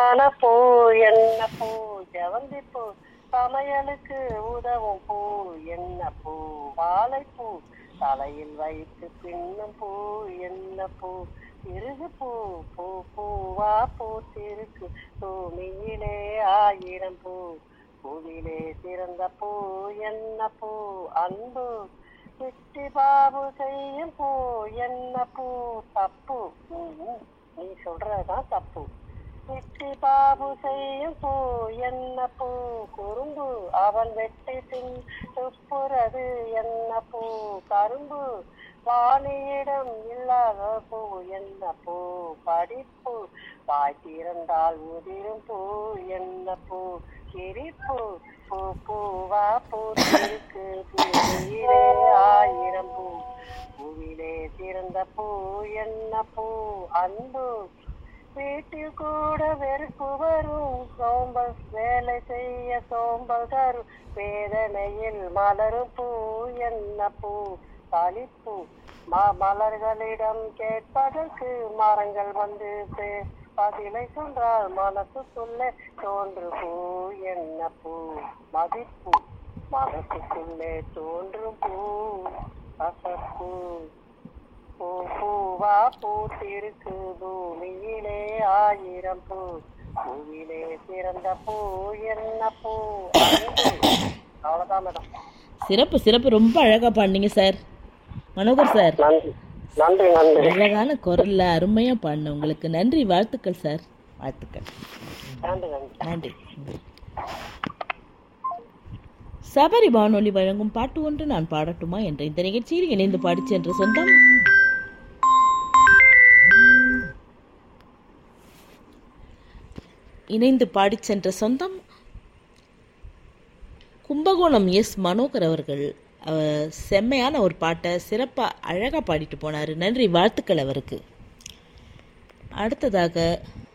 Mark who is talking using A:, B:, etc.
A: அழகான பூ என்ன பூ ஜவந்தி பூ சமையலுக்கு உதவும் பூ என்ன பூ வாழைப்பூ தலையில் வைத்து பின்னும் பூ என்ன பூ இருகு பூ பூ பூவா பூத்திருக்கு பூமியிலே ஆயிரம் பூ பூவிலே சிறந்த பூ என்ன பூ அன்பு சிட்டி பாபு செய்யும் பூ என்ன பூ தப்பு ம், நீ சொல்றதுதான் தப்பு சிட்டி பாபு செய்யும் பூ என்ன பூ குறும்பு அவன் வெட்டி பின் துப்புறது என்ன பூ கரும்பு வாணியிடம் இல்லாத பூ என்ன பூ படிப்பு வாய் திறந்தால் உதிரும் பூ என்ன பூ சிரிப்பு பூ பூவா பூத்திருக்கு பூவிலே ஆயிரம் பூ பூவிலே சிறந்த பூ என்ன பூ அன்பு வீட்டில் கூட வெறுப்பு வரும் சோம்பல் வேலை செய்ய சோம்பல் தரும் வேதனையில் மலரும் பூ என்ன பூ தளிப்பு ம- மலர்களிடம் கேட்பதற்கு மரங்கள் வந்து பே- பதிலை சொன்றால் மனசுக்குள்ளே தோன்று பூ என்ன பூ மதிப்பு மனசுக்குள்ளே தோன்றும் பூ அசப்பூ பூ பூவா பூத்திருக்கு பூமியிலே ஆயிரம் பூ பூவிலே சிறந்த பூ என்ன பூ அன்பு. அவ்வளவுதான் மேடம்
B: சிறப்பு சிறப்பு ரொம்ப அழகாக பாடினீங்க சார் மனோகர் சார்
A: நன்றி நன்றி நன்றி
B: அழகான குரல்ல அருமையாக பாடின உங்களுக்கு நன்றி வாழ்த்துக்கள் சார் வாழ்த்துக்கள்
A: நன்றி நன்றி
B: நன்றி சபரி வானொலி வழங்கும் பாட்டு ஒன்று நான் பாடட்டுமா என்ற இந்த நிகழ்ச்சியில் இணைந்து பாடிச் சென்ற சொந்தம் இணைந்து பாடிச் சென்ற சொந்தம் கும்பகோணம் எஸ் மனோகர் அவர்கள் அவர் செம்மையான ஒரு பாட்டை சிறப்பாக அழகாக பாடிட்டு போனார் நன்றி வாழ்த்துக்கள் அவருக்கு அடுத்ததாக